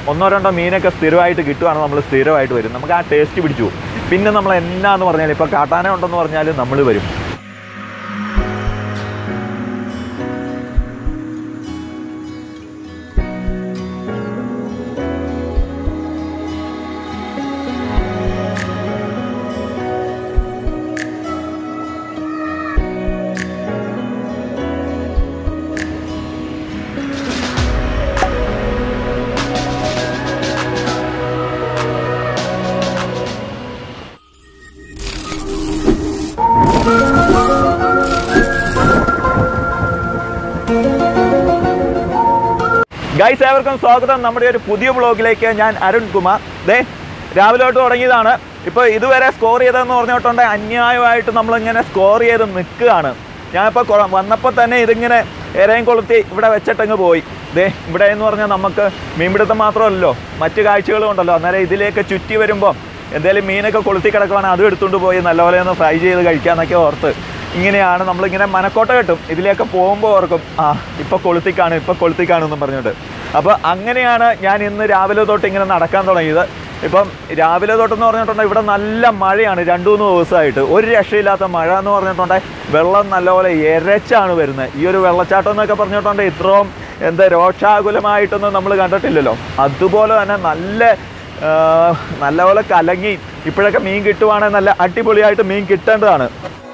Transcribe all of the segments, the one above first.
ഒന്നോ രണ്ടോ മീനൊക്കെ സ്ഥിരമായിട്ട് കിട്ടുവാണെങ്കിൽ നമ്മൾ സ്ഥിരമായിട്ട് വരും നമുക്ക് ആ ടേസ്റ്റ് പിടിച്ചു പോകും. പിന്നെ നമ്മൾ എന്നാന്ന് പറഞ്ഞാൽ ഇപ്പോൾ കാട്ടാന ഉണ്ടെന്ന് പറഞ്ഞാൽ നമ്മൾ വരും ഗൈസ് ഏവർക്കും സ്വാഗതം നമ്മുടെ ഒരു പുതിയ ബ്ലോഗിലേക്ക് ഞാൻ അരുൺ കുമാർ ദേ രാവിലെ തൊട്ട് തുടങ്ങിയതാണ് ഇപ്പോൾ ഇതുവരെ സ്കോർ ചെയ്തതെന്ന് പറഞ്ഞിട്ടുണ്ടെങ്കിൽ അന്യായമായിട്ട് നമ്മളിങ്ങനെ സ്കോർ ചെയ്ത് നിൽക്കുകയാണ് ഞാനിപ്പോൾ കൊ- വന്നപ്പോൾ തന്നെ ഇതിങ്ങനെ ഇരയും കൊളുത്തി ഇവിടെ വെച്ചിട്ടങ്ങ് പോയി ദേ ഇവിടെ എന്ന് പറഞ്ഞാൽ നമുക്ക് മീൻപിടുത്തം മാത്രമല്ലല്ലോ മറ്റു കാഴ്ചകളും ഉണ്ടല്ലോ അന്നേരം ഇതിലേക്ക് ചുറ്റി വരുമ്പോൾ എന്തെങ്കിലും മീനൊക്കെ കൊളുത്തി കിടക്കുവാണെങ്കിൽ അതും എടുത്തുകൊണ്ട് പോയി നല്ലപോലെ ഒന്ന് ഫ്രൈ ചെയ്ത് കഴിക്കാന്നൊക്കെ ഓർത്ത് ഇങ്ങനെയാണ് നമ്മളിങ്ങനെ മനക്കോട്ട കിട്ടും ഇതിലേക്ക് പോകുമ്പോൾ ഓർക്കും ആ ഇപ്പോൾ കൊളുത്തിക്കാണ് ഇപ്പോൾ കൊളുത്തിക്കാണെന്നും പറഞ്ഞിട്ട് അപ്പോൾ അങ്ങനെയാണ് ഞാൻ ഇന്ന് രാവിലെ തൊട്ട് ഇങ്ങനെ നടക്കാൻ തുടങ്ങിയത് ഇപ്പം രാവിലെ തൊട്ടെന്ന് പറഞ്ഞിട്ടുണ്ടെങ്കിൽ ഇവിടെ നല്ല മഴയാണ് രണ്ടു മൂന്ന് ദിവസമായിട്ട് ഒരു രക്ഷയില്ലാത്ത മഴ എന്ന് പറഞ്ഞിട്ടുണ്ടെങ്കിൽ വെള്ളം നല്ലപോലെ എരച്ചാണ് വരുന്നത് ഈ ഒരു വെള്ളച്ചാട്ടം എന്നൊക്കെ പറഞ്ഞിട്ടുണ്ടെങ്കിൽ ഇത്രയും എന്താ രോക്ഷാകുലമായിട്ടൊന്നും നമ്മൾ കണ്ടിട്ടില്ലല്ലോ അതുപോലെ തന്നെ നല്ല ആ, നല്ലപോലെ കലങ്ങി ഇപ്പോഴൊക്കെ മീൻ കിട്ടുവാണെങ്കിൽ നല്ല അടിപൊളിയായിട്ട് മീൻ കിട്ടേണ്ടതാണ്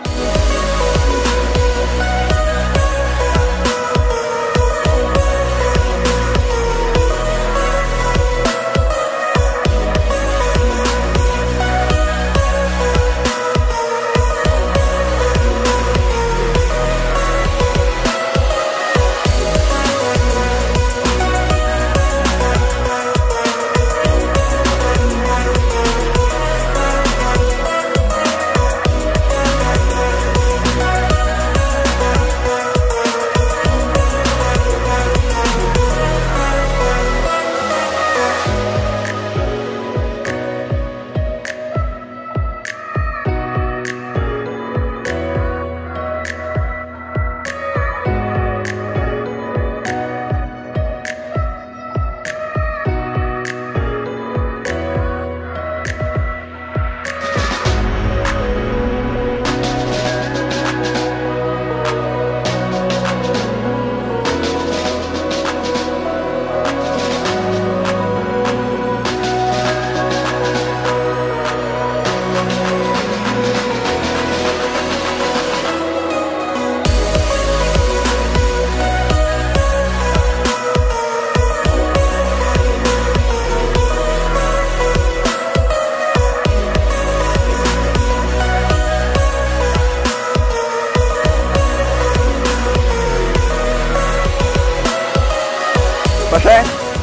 പക്ഷേ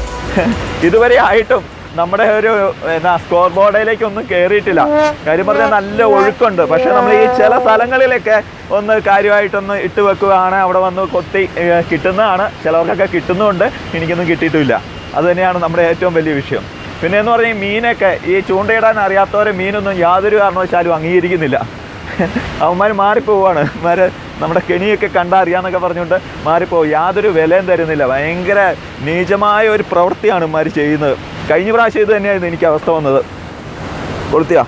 ഇതുവരെ ആയിട്ടും നമ്മുടെ ഒരു എന്നാ സ്കോർ ബോർഡിലേക്ക് ഒന്നും കയറിയിട്ടില്ല കാര്യം പറഞ്ഞാൽ നല്ല ഒഴുക്കുണ്ട് പക്ഷെ നമ്മൾ ഈ ചില സ്ഥലങ്ങളിലൊക്കെ ഒന്ന് കാര്യമായിട്ടൊന്ന് ഇട്ട് വെക്കുകയാണ് അവിടെ വന്ന് കൊത്തി ഏർ, കിട്ടുന്നതാണ് ചിലവർക്കൊക്കെ കിട്ടുന്നുമുണ്ട് എനിക്കൊന്നും കിട്ടിയിട്ടുമില്ല അത് തന്നെയാണ് നമ്മുടെ ഏറ്റവും വലിയ വിഷയം പിന്നെ എന്ന് പറഞ്ഞാൽ ഈ മീനൊക്കെ ഈ ചൂണ്ടയിടാൻ അറിയാത്തവരെ മീനൊന്നും യാതൊരു കാരണവശാലും അംഗീകരിക്കുന്നില്ല അവന്മാർ മാറിപ്പോവാണ് അവന്മാർ നമ്മുടെ കെണിയൊക്കെ കണ്ടറിയാന്നൊക്കെ പറഞ്ഞുകൊണ്ട് മാറിപ്പോവും യാതൊരു വിലയും തരുന്നില്ല ഭയങ്കര നീചമായ ഒരു പ്രവൃത്തിയാണ് ഇവന്മാർ ചെയ്യുന്നത് കഴിഞ്ഞ പ്രാവശ്യം ഇത് തന്നെയായിരുന്നു എനിക്ക് അവസ്ഥ വന്നത് കൊളുത്തിയാ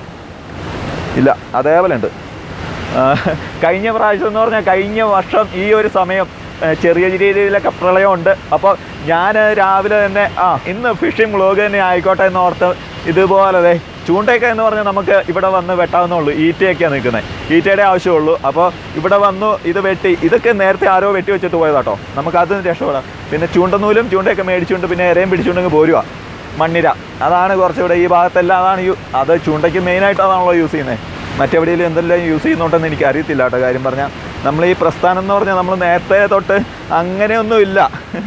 ഇല്ല അതേപോലെ ഉണ്ട് ആ, കഴിഞ്ഞ പ്രാവശ്യം എന്ന് പറഞ്ഞാൽ കഴിഞ്ഞ വർഷം ഈ ഒരു സമയം ആ, ചെറിയ രീതിയിലൊക്കെ പ്രളയമുണ്ട് അപ്പോൾ ഞാൻ രാവിലെ തന്നെ ആ ഇന്ന് ഫിഷിംഗ് വ്ളോഗ് തന്നെ ആയിക്കോട്ടെ എന്ന് ഓർത്ത് ഇതുപോലെ ദേ ചൂണ്ടയൊക്കെ എന്ന് പറഞ്ഞാൽ നമുക്ക് ഇവിടെ വന്ന് വെട്ടാവുന്നുള്ളൂ ഈറ്റയൊക്കെയാണ് നിൽക്കുന്നത് ഈറ്റയുടെ ആവശ്യമുള്ളൂ അപ്പോൾ ഇവിടെ വന്നു ഇത് വെട്ടി ഇതൊക്കെ നേരത്തെ ആരോ വെട്ടി വെച്ചിട്ട് പോയതാട്ടോ നമുക്കത് രക്ഷപ്പെടാം പിന്നെ ചൂണ്ടനൂലും ചൂണ്ടയൊക്കെ മേടിച്ചുകൊണ്ട് പിന്നെ ഇരയും പിടിച്ചുകൊണ്ടെങ്കിൽ പോരുക മണ്ണിര അതാണ് കുറച്ചുകൂടെ ഈ ഭാഗത്തെല്ലാം അതാണ് യു അത് ചൂണ്ടയ്ക്ക് മെയിനായിട്ട് അതാണല്ലോ യൂസ് ചെയ്യുന്നത് മറ്റെവിടെയെങ്കിലും എന്തെല്ലാം യൂസ് ചെയ്യുന്നുണ്ടെന്ന് എനിക്ക് അറിയത്തില്ല കേട്ടോ കാര്യം പറഞ്ഞാൽ നമ്മൾ ഈ പ്രസ്ഥാനം എന്ന് പറഞ്ഞാൽ നമ്മൾ നേരത്തെ തൊട്ട് അങ്ങനെയൊന്നുമില്ല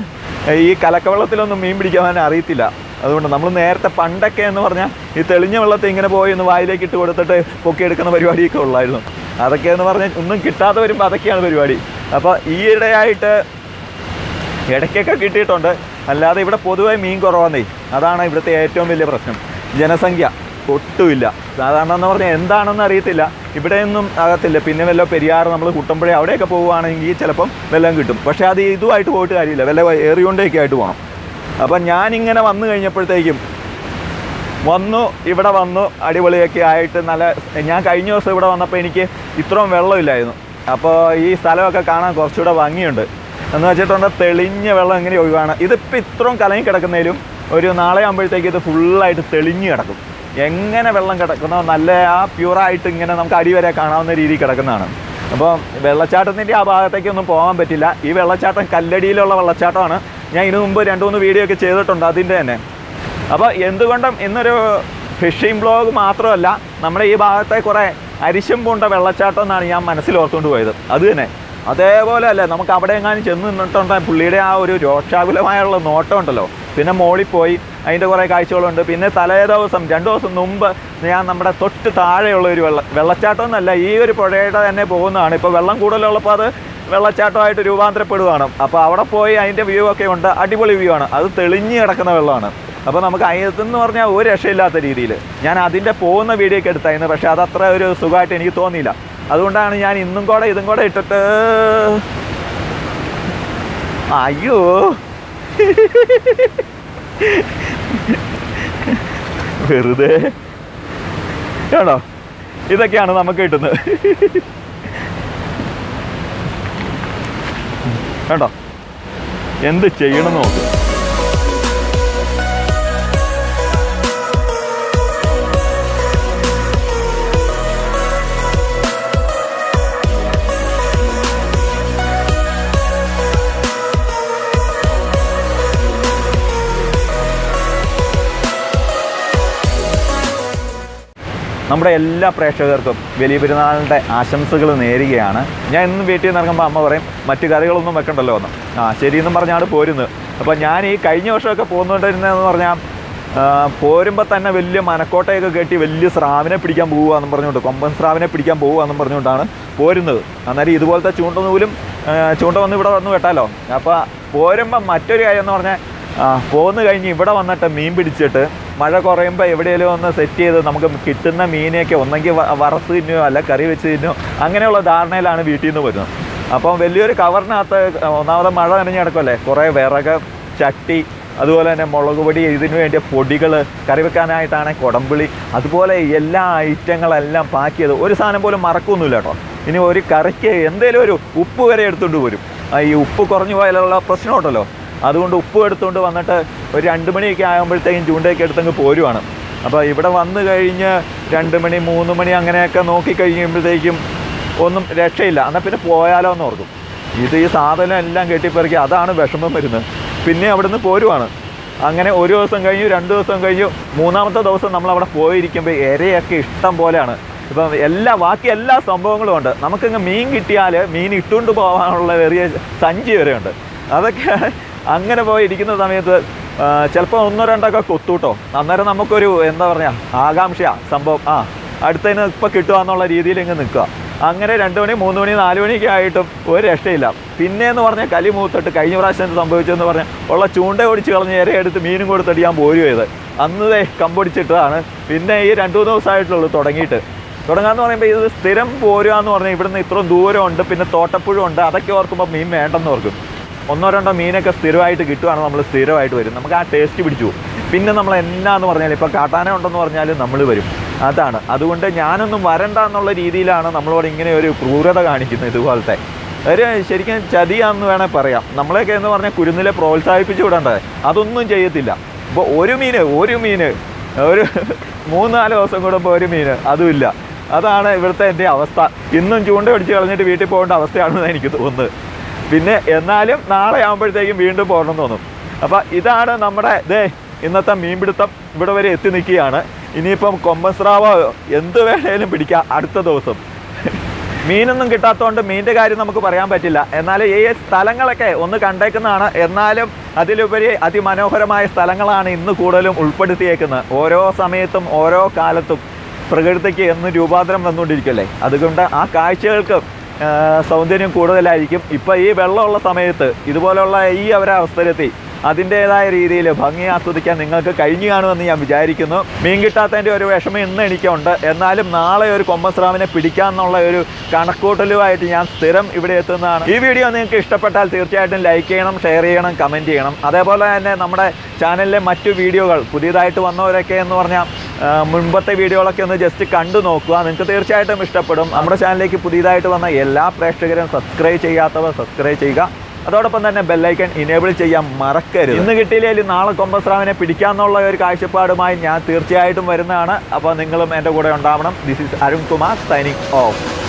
ഈ കലക്കവെള്ളത്തിലൊന്നും മീൻ പിടിക്കാൻ അറിയത്തില്ല അതുകൊണ്ട് നമ്മൾ നേരത്തെ പണ്ടൊക്കെ എന്ന് പറഞ്ഞാൽ ഈ തെളിഞ്ഞ വെള്ളത്തിൽ ഇങ്ങനെ പോയി ഒന്ന് വായിലേക്ക് ഇട്ട് കൊടുത്തിട്ട് പൊക്കിയെടുക്കുന്ന പരിപാടിയൊക്കെ ഉള്ളായിരുന്നു അതൊക്കെ എന്ന് പറഞ്ഞാൽ ഒന്നും കിട്ടാതെ വരുമ്പോൾ അതൊക്കെയാണ് പരിപാടി അപ്പോൾ ഈയിടെയായിട്ട് ഇടയ്ക്കൊക്കെ കിട്ടിയിട്ടുണ്ട് അല്ലാതെ ഇവിടെ പൊതുവെ മീൻ കുറവാന്നേ അതാണ് ഇവിടുത്തെ ഏറ്റവും വലിയ പ്രശ്നം ജനസംഖ്യ ഒട്ടുമില്ല സാധാരണ എന്ന് പറഞ്ഞാൽ എന്താണെന്ന് അറിയത്തില്ല ഇവിടെയൊന്നും ആകത്തില്ല പിന്നെ വല്ല പെരിയാറ് നമ്മൾ കുട്ടമ്പുഴ അവിടെയൊക്കെ പോവുകയാണെങ്കിൽ ചിലപ്പം വെല്ലം കിട്ടും പക്ഷേ അത് ഇതുമായിട്ട് പോയിട്ട് കാര്യമില്ല വല്ല ഏറിയോണ്ടൊക്കെ ആയിട്ട് പോകണം അപ്പം ഞാനിങ്ങനെ വന്നു കഴിഞ്ഞപ്പോഴത്തേക്കും വന്നു ഇവിടെ വന്നു അടിപൊളിയൊക്കെ ആയിട്ട് നല്ല ഞാൻ കഴിഞ്ഞ ദിവസം ഇവിടെ വന്നപ്പോൾ എനിക്ക് ഇത്രയും വെള്ളമില്ലായിരുന്നു അപ്പോൾ ഈ സ്ഥലമൊക്കെ കാണാൻ കുറച്ചുകൂടെ ഭംഗിയുണ്ട് എന്ന് വെച്ചിട്ടുണ്ട് തെളിഞ്ഞ വെള്ളം എങ്ങനെ ഒഴിവാണ് ഇതിപ്പോൾ ഇത്രയും കലങ്ങി കിടക്കുന്നതിലും ഒരു നാളെ ആകുമ്പോഴത്തേക്ക് ഇത് ഫുള്ളായിട്ട് തെളിഞ്ഞ് കിടക്കും എങ്ങനെ വെള്ളം കിടക്കുന്നോ നല്ല ആ പ്യൂറായിട്ട് ഇങ്ങനെ നമുക്ക് അടി വരെ കാണാവുന്ന രീതിയിൽ കിടക്കുന്നതാണ് അപ്പോൾ വെള്ളച്ചാട്ടത്തിൻ്റെ ആ ഭാഗത്തേക്കൊന്നും പോകാൻ പറ്റില്ല ഈ വെള്ളച്ചാട്ടം കല്ലടിയിലുള്ള വെള്ളച്ചാട്ടമാണ് ഞാൻ ഇതിനു മുമ്പ് രണ്ട് മൂന്ന് വീഡിയോ ഒക്കെ ചെയ്തിട്ടുണ്ട് അതിൻ്റെ തന്നെ അപ്പോൾ എന്തുകൊണ്ടും ഇന്നൊരു ഫിഷിംഗ് ബ്ലോഗ് മാത്രമല്ല നമ്മുടെ ഈ ഭാഗത്തെ കുറേ അരിശം പൂണ്ട വെള്ളച്ചാട്ടം എന്നാണ് ഞാൻ മനസ്സിൽ ഓർത്തുകൊണ്ട് പോയത് അത് തന്നെ അതേപോലെ അല്ലേ നമുക്ക് അവിടെ എങ്ങാനും ചെന്ന് നിന്നിട്ടുണ്ട് പുള്ളിയുടെ ആ ഒരു രോക്ഷാകുലമായുള്ള നോട്ടം ഉണ്ടല്ലോ പിന്നെ മോളിൽ പോയി അതിൻ്റെ കുറേ കാഴ്ചകളുണ്ട് പിന്നെ തലേ ദിവസം രണ്ട് ദിവസം മുമ്പ് ഞാൻ നമ്മുടെ തൊട്ട് താഴെയുള്ള ഒരു വെള്ള വെള്ളച്ചാട്ടം എന്നല്ല ഈ ഒരു പുഴയുടെ തന്നെ പോകുന്നതാണ് ഇപ്പോൾ വെള്ളം കൂടുതലുള്ളപ്പോൾ അത് വെള്ളച്ചാട്ടമായിട്ട് രൂപാന്തരപ്പെടുകയാണ് അപ്പോൾ അവിടെ പോയി അതിൻ്റെ വ്യൂ ഒക്കെ ഉണ്ട് അടിപൊളി വ്യൂ ആണ് അത് തെളിഞ്ഞ് കിടക്കുന്ന വെള്ളമാണ് അപ്പോൾ നമുക്ക് അതിനകത്തെന്ന് പറഞ്ഞാൽ ഒരു രക്ഷയില്ലാത്ത രീതിയിൽ ഞാൻ അതിൻ്റെ പോകുന്ന വീഡിയോ ഒക്കെ എടുത്തായിരുന്നു പക്ഷേ അതത്ര ഒരു സുഖമായിട്ട് എനിക്ക് തോന്നിയില്ല അതുകൊണ്ടാണ് ഞാൻ ഇന്നും കൂടെ ഇതും കൂടെ ഇട്ടിട്ട് അയ്യോ വെറുതെ ആണോ ഇതൊക്കെയാണ് നമുക്ക് കിട്ടുന്നത് കണ്ടോ എന്ത് ചെയ്യണം നോക്ക് നമ്മുടെ എല്ലാ പ്രേക്ഷകർക്കും വലിയ പെരുന്നാളിൻ്റെ ആശംസകൾ നേരുകയാണ് ഞാൻ ഇന്ന് വീട്ടിൽ നിന്ന് ഇറങ്ങുമ്പോൾ അമ്മ പറയും മറ്റു കറികളൊന്നും വെക്കണ്ടല്ലോ എന്ന് ആ ശരിയെന്നും പറഞ്ഞാണ് പോരുന്നത് അപ്പോൾ ഞാൻ ഈ കഴിഞ്ഞ വർഷമൊക്കെ പോകുന്നുണ്ടിരുന്നതെന്ന് പറഞ്ഞാൽ ആ, പോരുമ്പോൾ തന്നെ വലിയ മനക്കോട്ടയൊക്കെ കെട്ടി വലിയ സ്രാവിനെ പിടിക്കാൻ പോവുകയെന്നും പറഞ്ഞുകൊണ്ട് കൊമ്പൻ സ്രാവിനെ പിടിക്കാൻ പോവുകയെന്നും പറഞ്ഞുകൊണ്ടാണ് പോരുന്നത് അന്നേരം ഇതുപോലത്തെ ചൂണ്ടനൂലും ആ, ചൂണ്ട വന്ന് ഇവിടെ വന്ന് വെട്ടാലോ അപ്പോൾ പോരുമ്പോൾ മറ്റൊരു കാര്യം എന്ന് പറഞ്ഞാൽ ആ പോന്ന് കഴിഞ്ഞ് ഇവിടെ വന്നിട്ട് മീൻ പിടിച്ചിട്ട് മഴ കുറയുമ്പോൾ എവിടെയെങ്കിലും ഒന്ന് സെറ്റ് ചെയ്ത് നമുക്ക് കിട്ടുന്ന മീനെയൊക്കെ ഒന്നെങ്കിൽ വ- വറുത്ത് തിന്നോ അല്ല കറി വെച്ച് തിന്നോ അങ്ങനെയുള്ള ധാരണയിലാണ് വീട്ടിൽ നിന്ന് വരുന്നത് അപ്പം വലിയൊരു കവറിനകത്ത് ഒന്നാമത് മഴ നനഞ്ഞ് കിടക്കുമല്ലേ കുറേ വിറക് ചട്ടി അതുപോലെ തന്നെ മുളക് പൊടി ഇതിനു വേണ്ടിയ പൊടികൾ കറി വെക്കാനായിട്ടാണ് കുടംപുളി അതുപോലെ എല്ലാ ഐറ്റങ്ങളെല്ലാം പാക്ക് ചെയ്ത് ഒരു സാധനം പോലും മറക്കൊന്നുമില്ല കേട്ടോ ഇനി ഒരു കറിക്ക് എന്തേലും ഒരു ഉപ്പ് വരെ എടുത്തുകൊണ്ട് വരും ആ, ഈ ഉപ്പ് കുറഞ്ഞു പോയാലുള്ള പ്രശ്നം ഉണ്ടല്ലോ അതുകൊണ്ട് ഉപ്പ് എടുത്തുകൊണ്ട് വന്നിട്ട് ഒരു രണ്ട് മണിയൊക്കെ ആകുമ്പോഴത്തേക്കും ചൂണ്ടയൊക്കെ എടുത്തങ്ങ് പോരുവാണ് അപ്പോൾ ഇവിടെ വന്നു കഴിഞ്ഞ് രണ്ട് മണി മൂന്ന് മണി അങ്ങനെയൊക്കെ നോക്കി കഴിയുമ്പോഴത്തേക്കും ഒന്നും രക്ഷയില്ല എന്നാൽ പിന്നെ പോയാലോ എന്ന് ഓർക്കും ഇത് ഈ സാധനം എല്ലാം കെട്ടിപ്പെറുക്കി അതാണ് വിഷമം വരുന്നത് പിന്നെ അവിടുന്ന് പോരുവാണ് അങ്ങനെ ഒരു ദിവസം കഴിഞ്ഞു രണ്ട് ദിവസം കഴിഞ്ഞു മൂന്നാമത്തെ ദിവസം നമ്മൾ അവിടെ പോയിരിക്കുമ്പോൾ ഇരയൊക്കെ ഇഷ്ടം പോലെയാണ് ഇപ്പം എല്ലാ ബാക്കി എല്ലാ സംഭവങ്ങളും ഉണ്ട് നമുക്കിങ്ങ് മീൻ കിട്ടിയാൽ മീൻ ഇട്ടുകൊണ്ട് പോകാനുള്ള ചെറിയ സഞ്ചി വരെ ഉണ്ട് അതൊക്കെ അങ്ങനെ പോയി ഇരിക്കുന്ന സമയത്ത് ചിലപ്പോൾ ഒന്നോ രണ്ടൊക്കെ കൊത്തൂട്ടോ അന്നേരം നമുക്കൊരു എന്താ പറയുക ആകാംക്ഷയാ സംഭവം ആ അടുത്തതിന് ഇപ്പോൾ കിട്ടുക എന്നുള്ള രീതിയിൽ ഇങ്ങ് നിൽക്കുക അങ്ങനെ രണ്ട് മണി മൂന്ന് മണി നാല് മണിയൊക്കെ ആയിട്ടും ഒരു രക്ഷയില്ല പിന്നെ എന്ന് പറഞ്ഞാൽ കലി മൂത്തിട്ട് കഴിഞ്ഞ പ്രാവശ്യം എന്ത് സംഭവിച്ചെന്ന് പറഞ്ഞാൽ ഉള്ള ചൂണ്ട ഓടിച്ച് കളഞ്ഞ് ഇര എടുത്ത് മീനും കൊടുത്തിട്ട് ഞാൻ പോരും ചെയ്ത് അന്ന് ദേ കമ്പൊടിച്ചിട്ടതാണ് പിന്നെ ഈ രണ്ട് മൂന്ന് ദിവസമായിട്ടുള്ളൂ തുടങ്ങിയിട്ട് തുടങ്ങാന്ന് പറയുമ്പോൾ ഇത് സ്ഥിരം പോരുക എന്ന് പറഞ്ഞാൽ ഇവിടുന്ന് ഇത്രയും ദൂരമുണ്ട് പിന്നെ തോട്ടപ്പുഴ ഉണ്ട് അതൊക്കെ ഓർക്കുമ്പോൾ മീൻ വേണ്ടെന്ന് ഓർക്കും ഒന്നോ രണ്ടോ മീനൊക്കെ സ്ഥിരമായിട്ട് കിട്ടുവാണെങ്കിൽ നമ്മൾ സ്ഥിരമായിട്ട് വരും നമുക്ക് ആ ടേസ്റ്റ് പിടിച്ചു പോകും. പിന്നെ നമ്മൾ എന്നാന്ന് പറഞ്ഞാൽ ഇപ്പോൾ കാട്ടാന ഉണ്ടെന്ന് പറഞ്ഞാൽ നമ്മൾ വരും അതാണ് അതുകൊണ്ട് ഞാനൊന്നും വരണ്ട എന്നുള്ള രീതിയിലാണ് നമ്മളോട് ഇങ്ങനെ ഒരു ക്രൂരത കാണിക്കുന്നത് ഇതുപോലത്തെ ഒരു ശരിക്കും ചതിയാന്ന് വേണേൽ പറയാം നമ്മളെയൊക്കെ എന്ന് പറഞ്ഞാൽ കുരുന്നിലെ പ്രോത്സാഹിപ്പിച്ചു വിടണ്ടേ അതൊന്നും ചെയ്യത്തില്ല ഇപ്പോൾ ഒരു മീന് ഒരു മീന് ഒരു മൂന്നാല് ദിവസം കൂടുമ്പോൾ ഒരു മീന് അതുമില്ല അതാണ് ഇവിടുത്തെ എൻ്റെ അവസ്ഥ ഇന്നും ചൂണ്ട പിടിച്ച് കളഞ്ഞിട്ട് വീട്ടിൽ പോകേണ്ട അവസ്ഥയാണെന്ന് എനിക്ക് തോന്നുന്നത് പിന്നെ എന്നാലും നാളെ ആകുമ്പോഴത്തേക്കും വീണ്ടും പോകണം തോന്നും അപ്പോൾ ഇതാണ് നമ്മുടെ ദേ ഇന്നത്തെ മീൻപിടുത്തം ഇവിടെ വരെ എത്തി നിൽക്കുകയാണ് ഇനിയിപ്പം കൊമ്പൻ സ്രാവോ എന്ത് വേണേലും പിടിക്കാം അടുത്ത ദിവസം മീനൊന്നും കിട്ടാത്തതുകൊണ്ട് മീനിൻ്റെ കാര്യം നമുക്ക് പറയാൻ പറ്റില്ല എന്നാൽ ഈ സ്ഥലങ്ങളൊക്കെ ഒന്ന് കണ്ടേക്കുന്നതാണ് എന്നാലും അതിലുപരി അതിമനോഹരമായ സ്ഥലങ്ങളാണ് ഇന്ന് കൂടുതലും ഉൾപ്പെടുത്തിയേക്കുന്നത് ഓരോ സമയത്തും ഓരോ കാലത്തും പ്രകൃതിക്ക് എന്ന് രൂപാന്തരം വന്നുകൊണ്ടിരിക്കല്ലേ അതുകൊണ്ട് ആ കാഴ്ചകൾക്ക് ആ, സൗന്ദര്യം കൂടുതലായിരിക്കും ഇപ്പം ഈ വെള്ളമുള്ള സമയത്ത് ഇതുപോലുള്ള ഈ ഒരവസരത്തിൽ അതിൻ്റേതായ രീതിയിൽ ഭംഗി ആസ്വദിക്കാൻ നിങ്ങൾക്ക് കഴിഞ്ഞു കാണുമെന്ന് ഞാൻ വിചാരിക്കുന്നു മീൻ കിട്ടാത്തതിൻ്റെ ഒരു വിഷമം ഇന്ന് എനിക്കുണ്ട് എന്നാലും നാളെ ഒരു കൊമ്പസ്രാവിനെ പിടിക്കാമെന്നുള്ള ഒരു കണക്കൂട്ടലുമായിട്ട് ഞാൻ സ്ഥിരം ഇവിടെ എത്തുന്നതാണ് ഈ വീഡിയോ നിങ്ങൾക്ക് ഇഷ്ടപ്പെട്ടാൽ തീർച്ചയായിട്ടും ലൈക്ക് ചെയ്യണം ഷെയർ ചെയ്യണം കമൻറ്റ് ചെയ്യണം അതേപോലെ തന്നെ നമ്മുടെ ചാനലിലെ മറ്റു വീഡിയോകൾ പുതിയതായിട്ട് വന്നവരൊക്കെ എന്ന് പറഞ്ഞാൽ ആ, മുൻപത്തെ വീഡിയോകളൊക്കെ ഒന്ന് ജസ്റ്റ് കണ്ടു നോക്കുക നിങ്ങൾക്ക് തീർച്ചയായിട്ടും ഇഷ്ടപ്പെടും നമ്മുടെ ചാനലിലേക്ക് പുതിയതായിട്ട് വന്ന എല്ലാ പ്രേക്ഷകരും സബ്സ്ക്രൈബ് ചെയ്യാത്തവർ സബ്സ്ക്രൈബ് ചെയ്യുക അതോടൊപ്പം തന്നെ ബെല്ലൈക്കൺ ഇനേബിൾ ചെയ്യാൻ മറക്കരുത് ഇന്ന് കിട്ടിയില്ലെങ്കിൽ നാളെ കൊമ്പസ്രാവിനെ പിടിക്കാന്നുള്ള ഒരു കാഴ്ചപ്പാടുമായി ഞാൻ തീർച്ചയായിട്ടും വരുന്നതാണ് അപ്പോൾ നിങ്ങളും എൻ്റെ കൂടെ ഉണ്ടാവണം this is Arun Kumar signing of